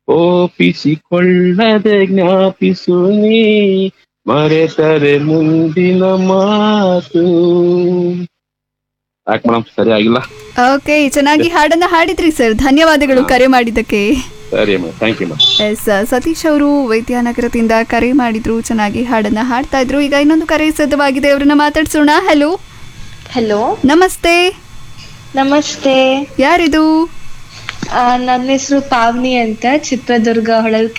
ಓಪಿಸಿಕೊಳ್ಳದೆ ಜ್ಞಾಪಿಸು ನೀ ಮರೆತರೆ ಮುಂದಿನ ಮಾತು ಯಾಕೆ ಮೇಡಮ್ ಸರಿ ಆಗಿಲ್ಲ ಓಕೆ ಚೆನ್ನಾಗಿ ಹಾಡನ್ನ ಹಾಡಿದ್ರಿ ಸರ್ ಧನ್ಯವಾದಗಳು ಕರೆ ಮಾಡಿದ್ದಕ್ಕೆ ಸರಿ madam thank you madam S Satish ಅವರು ವೈದ್ಯನಗರದಿಂದ ಕರೆ ಮಾಡಿದ್ರು ಚೆನ್ನಾಗಿ ಹಾಡನ್ನ ಹಾಡ್ತಾ ಇದ್ರು ಈಗ ಇನ್ನೊಂದು ಕರೆ ಸಿದ್ಧವಾಗಿದೆ ಅವ್ರನ್ನ ಮಾತಾಡ್ಸೋಣ ಹಲೋ ಹಲೋ ನಮಸ್ತೆ ನಮಸ್ತೆ ಯಾರಿದು ಆ, ನನ್ನ ಹೆಸರು ಪಾವ್ನಿ ಅಂತ ಚಿತ್ರದುರ್ಗ ಹೊಳಲ್ಕೆ